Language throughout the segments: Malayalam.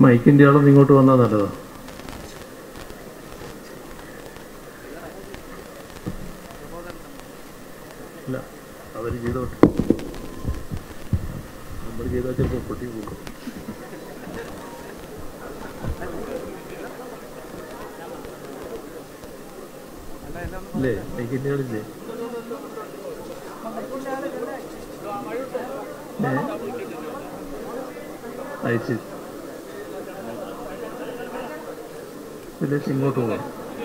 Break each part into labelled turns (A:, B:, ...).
A: മൈക്കിൻ്റെ ആളൊന്ന് ഇങ്ങോട്ട് വന്നാൽ നല്ലതാ ഇല്ല അവർ ചെയ്തോട്ടെ നമ്മൾ ചെയ്താൽ ചിലപ്പോൾ പൊട്ടി പോകും ഇല്ലേ മൈക്കിൻ്റെ ആളില്ലേ ഏ അയച്ച് ഇതിലേക്ക് ഇങ്ങോട്ട് പോകാം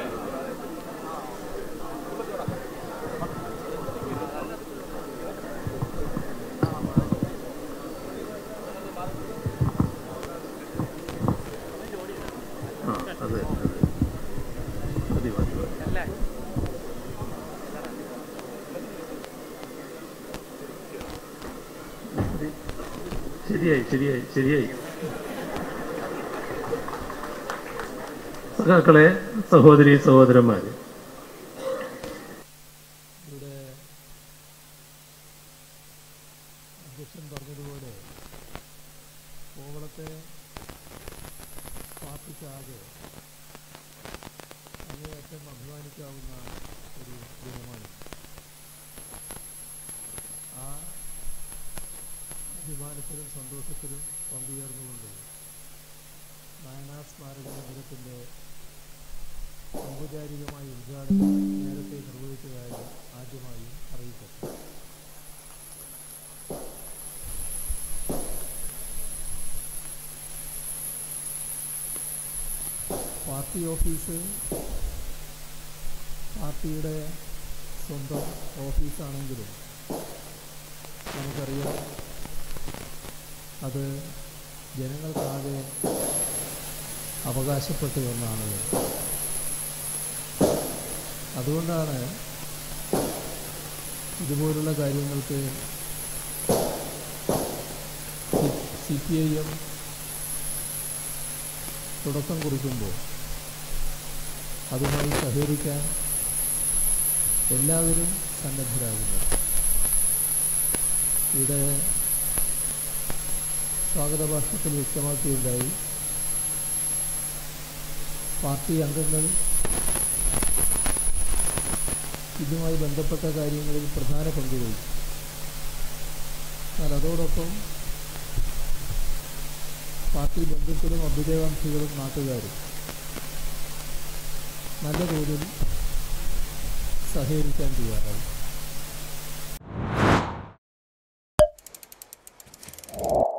A: ആ അതെ അതെ മതി മതി മതി ശരിയായി ശരിയായി ശരിയായി സഖാക്കളെ സഹോദരി സഹോദരന്മാര്
B: ഇവിടെ അധ്യക്ഷൻ പറഞ്ഞതുപോലെ കോവളത്തെ പാർട്ടിക്കാകെ അങ്ങേയറ്റം അഭിമാനിക്കാവുന്ന ഒരു ദിനമാണ് ആ അഭിമാനത്തിലും സന്തോഷത്തിലും പങ്കുചേർന്നുകൊണ്ട് നായനാ സ്മാരക മന്ദിരത്തിൻ്റെ ഔപചാരികമായ ഉദ്ഘാടനം നേരത്തെ നിർവഹിച്ചതായി ആദ്യമായി അറിയിക്കട്ടെ പാർട്ടി ഓഫീസ് പാർട്ടിയുടെ സ്വന്തം ഓഫീസാണെങ്കിലും നമുക്കറിയാം അത് ജനങ്ങൾക്കാകെ അവകാശപ്പെട്ട ഒന്നാണ് അതുകൊണ്ടാണ് ഇതുപോലുള്ള കാര്യങ്ങൾക്ക് സി പി ഐ എം തുടക്കം കുറിക്കുമ്പോൾ അതുമായി സഹകരിക്കാൻ എല്ലാവരും സന്നദ്ധരാകുന്നു ഇവിടെ സ്വാഗത ഭാഷണത്തിൽ വ്യക്തമാക്കിയുണ്ടായി പാർട്ടി അംഗങ്ങൾ ഇതുമായി ബന്ധപ്പെട്ട കാര്യങ്ങളിൽ പ്രധാന പങ്ക് വഹിക്കും എന്നാൽ അതോടൊപ്പം പാർട്ടി ബന്ധുക്കളും അഭ്യുദയകാംക്ഷികളും നാട്ടുകാരും നല്ല തോതിൽ സഹകരിക്കാൻ തയ്യാറായി